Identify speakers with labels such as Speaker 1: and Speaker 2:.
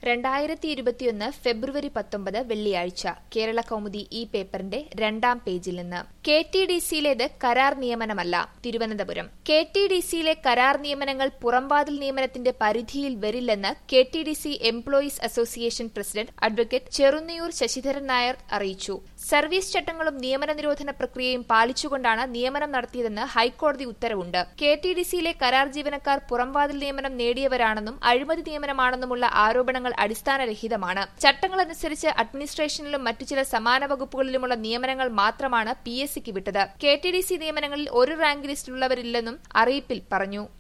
Speaker 1: രണ്ടായിരത്തി ഇരുപത്തിയൊന്ന് ഫെബ്രുവരി പത്തൊമ്പത് വെള്ളിയാഴ്ച കേരള കൗമുദി ഈ പേപ്പറിന്റെ രണ്ടാം പേജിൽ നിന്ന് കെ ടി ഡി സിയിലേത് കരാർ നിയമനമല്ല തിരുവനന്തപുരം കെ ടി ഡി സിയിലെ കരാർ നിയമനങ്ങൾ പുറംവാതിൽ നിയമനത്തിന്റെ പരിധിയിൽ വരില്ലെന്ന് K T D C employees association president advocate Cherunniyoor Sasidharan Nair അറിയിച്ചു സർവീസ് ചട്ടങ്ങളും നിയമന നിരോധന പ്രക്രിയയും പാലിച്ചുകൊണ്ടാണ് നിയമനം നടത്തിയതെന്ന് ഹൈക്കോടതി ഉത്തരവുണ്ട് കെ ടി ഡി സിയിലെ കരാർ ജീവനക്കാർ പുറംവാതിൽ നിയമനം നേടിയവരാണെന്നും അഴിമതി നിയമനമാണെന്നുമുള്ള ആരോപണങ്ങൾ അടിസ്ഥാനരഹിതമാണ് ചട്ടങ്ങളനുസരിച്ച് അഡ്മിനിസ്ട്രേഷനിലും മറ്റു ചില സമാന വകുപ്പുകളിലുമുള്ള നിയമനങ്ങൾ മാത്രമാണ് പി എസ് സിക്ക് വിട്ടത് കെ ടി ഡി സി നിയമനങ്ങളിൽ ഒരു റാങ്ക് ലിസ്റ്റിലുള്ളവരില്ലെന്നും അറിയിപ്പിൽ പറഞ്ഞു